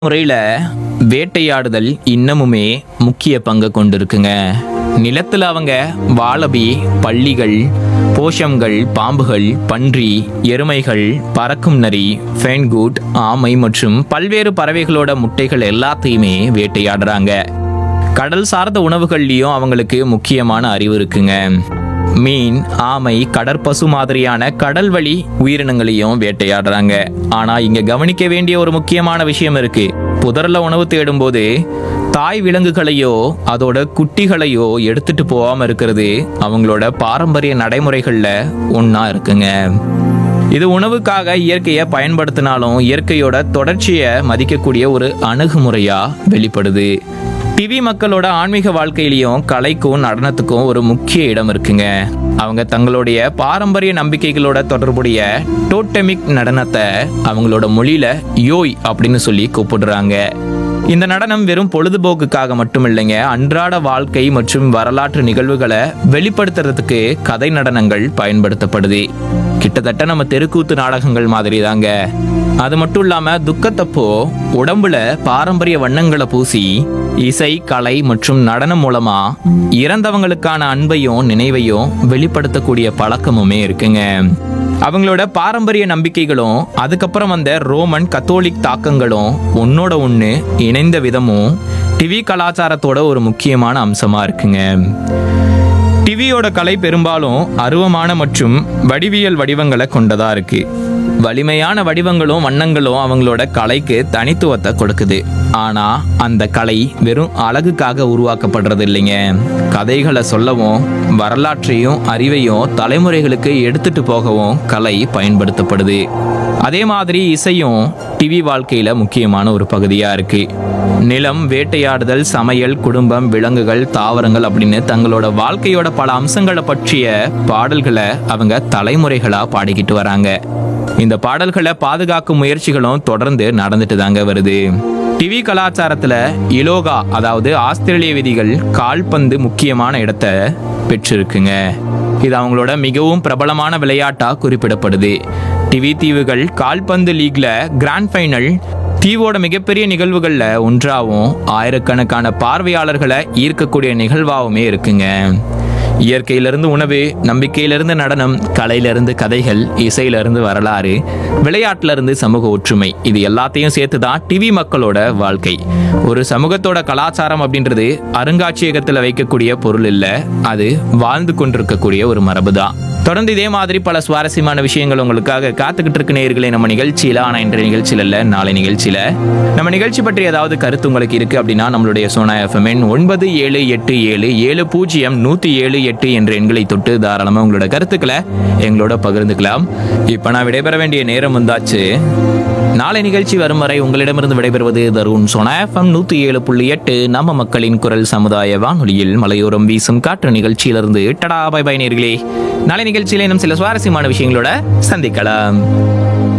முறையில் வேட்டையாடுதல் இன்னமுமே முக்கிய பங்கு கொண்டிருக்குங்க நிலத்தில் அவங்க வாளபி பள்ளிகள் போஷம்கள் பாம்புகள் பன்றி எருமைகள் பறக்கும் நரி ஃபேன்கூட் ஆமை மற்றும் பல்வேறு பறவைகளோட முட்டைகள் எல்லாத்தையுமே வேட்டையாடுறாங்க கடல் சார்ந்த உணவுகள்லையும் அவங்களுக்கு முக்கியமான அறிவு இருக்குங்க மீன் ஆமை கடற்பசு மாதிரியான கடல் வழி உயிரினங்களையும் வேட்டையாடுறாங்க ஆனா இங்க கவனிக்க வேண்டிய ஒரு முக்கியமான விஷயம் இருக்கு புதர்ல உணவு தேடும்போது தாய் விலங்குகளையோ அதோட குட்டிகளையோ எடுத்துட்டு போகாம இருக்கிறது அவங்களோட பாரம்பரிய நடைமுறைகள்ல ஒண்ணா இருக்குங்க இது உணவுக்காக இயற்கையை பயன்படுத்தினாலும் இயற்கையோட தொடர்ச்சியை மதிக்கக்கூடிய ஒரு அணுகுமுறையா வெளிப்படுது டிவி மக்களோட ஆன்மீக வாழ்க்கையிலையும் கலைக்கும் நடனத்துக்கும் ஒரு முக்கிய இடம் இருக்குங்க அவங்க தங்களுடைய பாரம்பரிய நம்பிக்கைகளோட தொடர்புடைய டோட்டமிக் நடனத்தை அவங்களோட மொழியில யோய் அப்படின்னு சொல்லி கூப்பிடுறாங்க இந்த நடனம் வெறும் பொழுதுபோக்குக்காக மட்டும் இல்லைங்க அன்றாட வாழ்க்கை மற்றும் வரலாற்று நிகழ்வுகளை வெளிப்படுத்துறதுக்கு கதை நடனங்கள் பயன்படுத்தப்படுது கிட்டத்தட்ட நம்ம தெருக்கூத்து நாடகங்கள் மாதிரி தாங்க அது மட்டும் இல்லாம துக்கத்தப்போ உடம்புல பாரம்பரிய வண்ணங்களை பூசி இசை கலை மற்றும் நடனம் மூலமா இறந்தவங்களுக்கான அன்பையும் நினைவையும் வெளிப்படுத்தக்கூடிய பழக்கமுமே இருக்குங்க அவங்களோட பாரம்பரிய நம்பிக்கைகளும் அதுக்கப்புறம் வந்த ரோமன் கத்தோலிக் தாக்கங்களும் ஒன்னோட ஒன்று இணைந்த விதமும் டிவி கலாச்சாரத்தோட ஒரு முக்கியமான அம்சமா இருக்குங்க டிவியோட கலை பெரும்பாலும் அருவமான மற்றும் வடிவியல் வடிவங்களை கொண்டதா இருக்கு வலிமையான வடிவங்களும் வண்ணங்களும் அவங்களோட கலைக்கு தனித்துவத்தை கொடுக்குது ஆனா அந்த கலை வெறும் அழகுக்காக உருவாக்கப்படுறது இல்லைங்க கதைகளை சொல்லவும் வரலாற்றையும் அறிவையும் தலைமுறைகளுக்கு எடுத்துட்டு போகவும் கலை பயன்படுத்தப்படுது அதே மாதிரி இசையும் டிவி வாழ்க்கையில முக்கியமான ஒரு பகுதியா இருக்கு நிலம் வேட்டையாடுதல் சமையல் குடும்பம் விலங்குகள் தாவரங்கள் அப்படின்னு தங்களோட வாழ்க்கையோட பல அம்சங்களை பற்றிய பாடல்களை அவங்க தலைமுறைகளா பாடிக்கிட்டு வராங்க இந்த பாடல்களை பாதுகாக்கும் முயற்சிகளும் தொடர்ந்து நடந்துட்டு தாங்க வருது டிவி கலாச்சாரத்துல இலோகா அதாவது ஆஸ்திரேலிய விதிகள் கால்பந்து முக்கியமான இடத்தை பெற்றிருக்குங்க இது அவங்களோட மிகவும் பிரபலமான விளையாட்டா குறிப்பிடப்படுது டிவி தீவுகள் கால்பந்து லீக்ல கிராண்ட் ஃபைனல் தீவோட மிகப்பெரிய நிகழ்வுகள்ல ஒன்றாவும் ஆயிரக்கணக்கான பார்வையாளர்களை ஈர்க்கக்கூடிய நிகழ்வாவுமே இருக்குங்க இயற்கையிலிருந்து உணவு நம்பிக்கையிலிருந்து நடனம் கலையிலிருந்து கதைகள் இசையிலிருந்து வரலாறு விளையாட்டிலிருந்து சமூக ஒற்றுமை இது எல்லாத்தையும் சேர்த்து தான் டிவி மக்களோட வாழ்க்கை ஒரு சமூகத்தோட கலாச்சாரம் அப்படின்றது அருங்காட்சியகத்தில் வைக்கக்கூடிய பொருள் இல்லை அது வாழ்ந்து கொண்டிருக்கக்கூடிய ஒரு மரபு தான் தொடர்ந்து இதே மாதிரி பல சுவாரஸ்யமான விஷயங்கள் உங்களுக்காக காத்துக்கிட்டு இருக்கு நேயர்களே நம்ம நிகழ்ச்சியில ஆனா இன்றைய நிகழ்ச்சியில இல்ல நாளை நிகழ்ச்சியில நம்ம நிகழ்ச்சி பற்றி ஏதாவது கருத்து உங்களுக்கு இருக்கு அப்படின்னா நம்மளுடைய சோனா எஃப்எம் ஒன்பது ஏழு எட்டு ஏழு ஏழு பூஜ்ஜியம் நூத்தி ஏழு எட்டு என்ற எண்களை தொட்டு தாராளமா உங்களோட கருத்துக்களை எங்களோட பகிர்ந்துக்கலாம் இப்ப நான் விடைபெற வேண்டிய நேரம் வந்தாச்சு நாளை நிகழ்ச்சி வரும் வரை உங்களிடமிருந்து விடைபெறுவது தருண் சோனா எஃப்எம் நூத்தி ஏழு புள்ளி எட்டு நம்ம மக்களின் குரல் சமுதாய வானொலியில் மலையோரம் வீசும் காற்று நிகழ்ச்சியிலிருந்து டடா பை பை நேர்களே நாளை நிகழ்ச்சியில இன்னும் சில சுவாரஸ்யமான விஷயங்களோட சந்திக்கலாம்